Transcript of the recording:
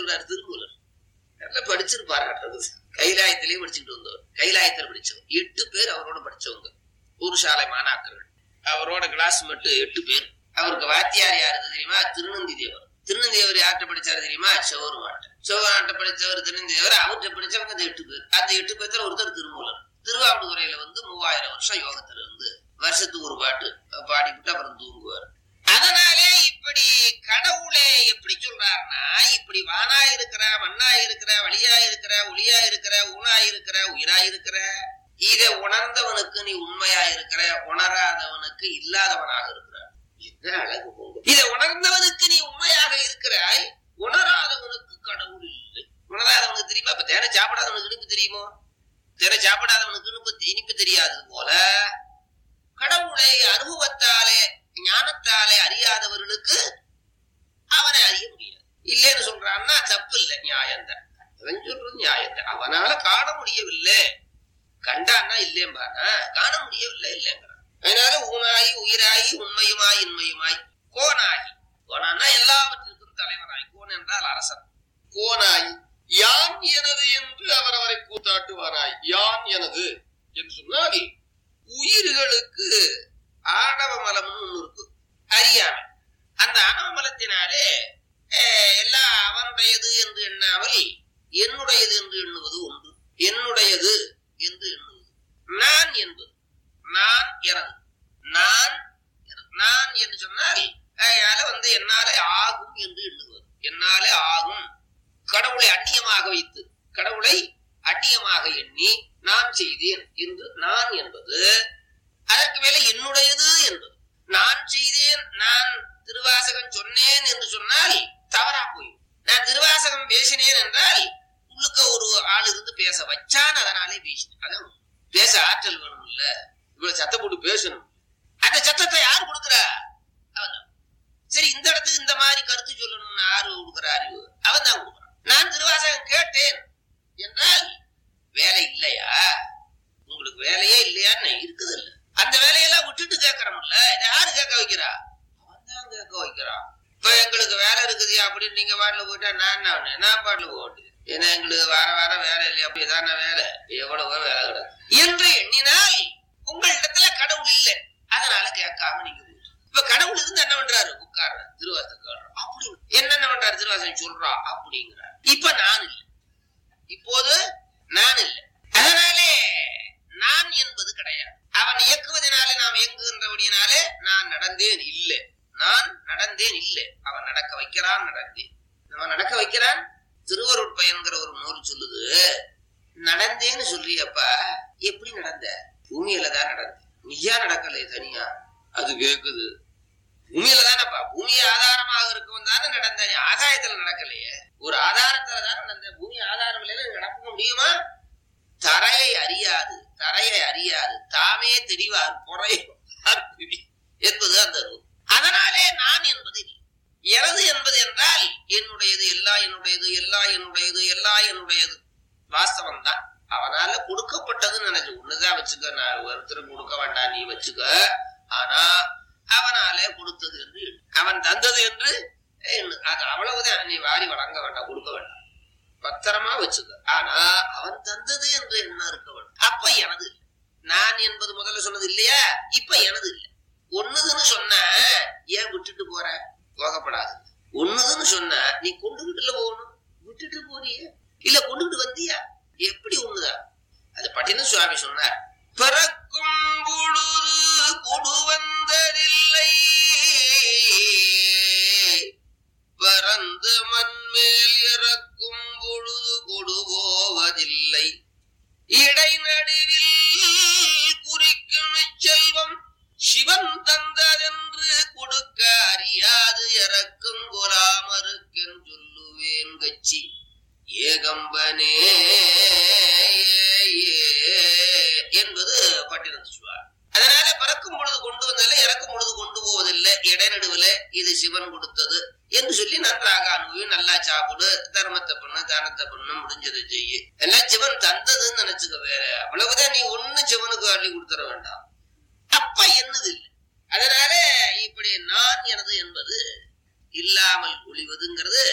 சொல்றாரு திருமூலர் நல்லா படிச்சிருப்பாரு கைலாயத்திலேயே படிச்சுட்டு வந்தவர் கைலாயத்தில் படிச்சவர் எட்டு பேர் அவரோட படிச்சவங்க ஒரு சாலை மாணாக்கர்கள் அவரோட கிளாஸ் மட்டும் எட்டு பேர் அவருக்கு வாத்தியார் யாரு தெரியுமா திருநந்தி தேவர் திருநந்தி தேவர் யார்கிட்ட படிச்சாரு தெரியுமா சிவருமாட்ட சிவருமாட்ட படிச்சவர் திருநந்தி தேவர் அவர்கிட்ட படிச்சவங்க அந்த எட்டு பேர் அந்த எட்டு பேர்த்துல ஒருத்தர் திருமூலர் திருவாவடுதுறையில வந்து மூவாயிரம் வருஷம் யோகத்துல இருந்து வருஷத்துக்கு ஒரு பாட்டு பாடிவிட்டு அப்புறம் தூங்குவார் அதனாலே இப்படி கடவுளே எப்படி சொல்றாருன்னா இப்படி வானா இருக்கிற மண்ணா இருக்கிற வழியா இருக்கிற ஒளியா இருக்கிற ஊனா இருக்கிற உயிரா இருக்கிற இதை உணர்ந்தவனுக்கு நீ உண்மையா இருக்கிற உணராதவனுக்கு இல்லாதவனாக இருக்கிறார் என்ன அழகு போங்க இதை உணர்ந்தவனுக்கு நீ உண்மையாக இருக்கிறாய் உணராதவனுக்கு கடவுள் இல்லை உணராதவனுக்கு தெரியுமா இப்ப தேனை சாப்பிடாதவனுக்கு இனிப்பு தெரியுமோ தேனை சாப்பிடாதவனுக்கு இனிப்பு இனிப்பு தெரியாதது போல கடவுளை அனுபவத்தாலே ஞானத்தாலே அறியாதவர்களுக்கு அவனை அறிய முடியாது இல்லைன்னு சொல்றான்னா தப்பு இல்லை நியாயம்தான் அவன் சொல்றது நியாயம்தான் அவனால காண முடியவில்லை கண்டான்னா இல்லையம்பானா காண முடியவில்லை இல்லைங்கிறான் அதனால ஊனாயி உயிராயி உண்மையுமாய் இன்மையுமாய் கோனாகி கோனான்னா எல்லாவற்றிற்கும் தலைவனாய் கோன் என்றால் அரசன் கோனாய் யான் எனது என்று அவர் அவரை கூத்தாட்டுவாராய் யான் எனது என்று சொன்னால் உயிர்களுக்கு ஆணவ மலம்னு ஒண்ணு இருக்கு அறியாமை அந்த ஆணவ மலத்தினாலே எல்லாம் அவனுடையது என்று எண்ணாமல் என்னுடையது என்று எண்ணுவது உண்டு என்னுடையது என்று எண்ணுவது நான் என்பது நான் எனது நான் நான் என்று சொன்னால் அதனால வந்து என்னாலே ஆகும் என்று எண்ணுவது என்னாலே ஆகும் கடவுளை அந்நியமாக வைத்து கடவுளை அந்நியமாக எண்ணி நான் செய்தேன் என்று நான் என்பது அதற்கு மேல என்னுடையது என்பது நான் செய்தேன் நான் திருவாசகம் சொன்னேன் என்று சொன்னால் தவறா போயும் நான் திருவாசகம் பேசினேன் என்றால் உள்ளுக்க ஒரு ஆள் இருந்து பேச வச்சான் அதனாலே பேசினேன் அதான் பேச ஆற்றல் வேணும் இல்ல இவ்வளவு சத்தம் போட்டு பேசணும் அந்த சத்தத்தை யார் கொடுக்குறா அவன் சரி இந்த இடத்துக்கு இந்த மாதிரி கருத்து சொல்லணும்னு யாரு கொடுக்குற அறிவு அவன் தான் கொடுக்குறான் நான் திருவாசகம் கேட்டேன் என்றால் வேலை இல்லையா உங்களுக்கு வேலையே இல்லையான்னு இருக்குது இல்ல அந்த வேலையெல்லாம் விட்டுட்டு கேட்கறோம்ல இதை யாரு கேட்க வைக்கிறா அவன் தான் கேட்க வைக்கிறான் இப்ப எங்களுக்கு வேலை இருக்குது அப்படின்னு நீங்க பாட்டுல போயிட்டா நான் நான் நான் பாட்டுல போட்டு ஏன்னா எங்களுக்கு வார வாரம் வேலை இல்லையா அப்படிதான் வேலை எவ்வளவோ வேலை கிடையாது என்று எண்ணினால் உங்களிடத்துல கடவுள் இல்லை அதனால கேட்காம நீங்க இப்ப கடவுள் இருந்து என்ன பண்றாரு உட்கார்ற திருவாசகம் அப்படி என்னென்ன பண்றாரு திருவாசகம் சொல்றா அப்படிங்கிறார் இப்ப நான் இல்லை இப்போது நான் இல்லை அதனாலே நான் என்பது கிடையாது அவன் இயக்குவதனாலே நாம் இயங்குகின்றபடியினாலே நான் நடந்தேன் இல்லை நான் நடந்தேன் இல்லை அவன் நடக்க வைக்கிறான் நடந்தேன் அவன் நடக்க வைக்கிறான் திருவருட்பயன்கிற ஒரு நூல் சொல்லுது நடந்தேன்னு சொல்றியப்பா எப்படி நடந்த பூமியில தான் நடந்த நீயா நடக்கலையே தனியா அது கேக்குது பூமியில தானப்பா பூமி ஆதாரமாக இருக்கும் தானே நடந்த ஆதாயத்துல நடக்கலையே ஒரு ஆதாரத்துல தானே நடந்த பூமி ஆதாரம் இல்லைன்னு நடக்க முடியுமா தரையை அறியாது தரையை அறியாது தாமே தெரிவார் பொறை என்பது அந்த நூல் அதனாலே நான் என்பது எனது என்பது என்றால் என்னுடையது எல்லா என்னுடையது எல்லா என்னுடையது எல்லா என்னுடையது வாஸ்தவம் தான் அவனால கொடுக்கப்பட்டதுன்னு நினைச்சு ஒண்ணுதான் வச்சுக்க நான் ஒருத்தருக்கு கொடுக்க வேண்டாம் நீ வச்சுக்க ஆனா அவனாலே கொடுத்தது என்று அவன் தந்தது என்று அது அவ்வளவுதான் நீ வாரி வழங்க வேண்டாம் கொடுக்க வேண்டாம் பத்திரமா வச்சுக்க ஆனா அவன் தந்தது என்று என்ன இருக்க வேண்டும் அப்ப எனது நான் என்பது முதல்ல சொன்னது இல்லையா இப்ப எனது இல்லை ஒண்ணுதுன்னு சொன்ன ஏன் விட்டுட்டு போற போகப்படாது ஒண்ணுதுன்னு சொன்ன நீ கொண்டுகிட்டுல போகணும் விட்டுட்டு போறிய இல்ல கொண்டுகிட்டு வந்தியா எப்படி ஒண்ணுதான் அது பட்டின சுவாமி சொன்னார் பிறக்கும் பொழுது கொடு வந்ததில்லை பறந்து மண்மேல் இறக்கும் பொழுது கொடு போவதில்லை இடைநடுவில் குறிக்கும் செல்வம் சிவன் தந்ததென்று கொடுக்க அறியாது இறக்கும் கொலாமருக்கென் சொல்லுவேன் கட்சி ஏகம்பனே என்பது பட்டினத்து சுவார் அதனால பறக்கும் பொழுது கொண்டு வந்ததில்லை இறக்கும் பொழுது கொண்டு போவதில்லை இடைநடுவில் இது சிவன் கொடுத்தது என்று சொல்லி நன்றாக அனுபவி நல்லா சாப்பிடு தர்மத்தை பண்ணு தானத்தை பண்ணு முடிஞ்சதை செய்யு எல்லாம் சிவன் தந்ததுன்னு நினைச்சுக்க வேற அவ்வளவுதான் நீ ஒண்ணு சிவனுக்கு அள்ளி கொடுத்துட வேண்டாம் அப்ப என்னது இல்லை அதனால இப்படி நான் எனது என்பது இல்லாமல் ஒளிவதுங்கிறது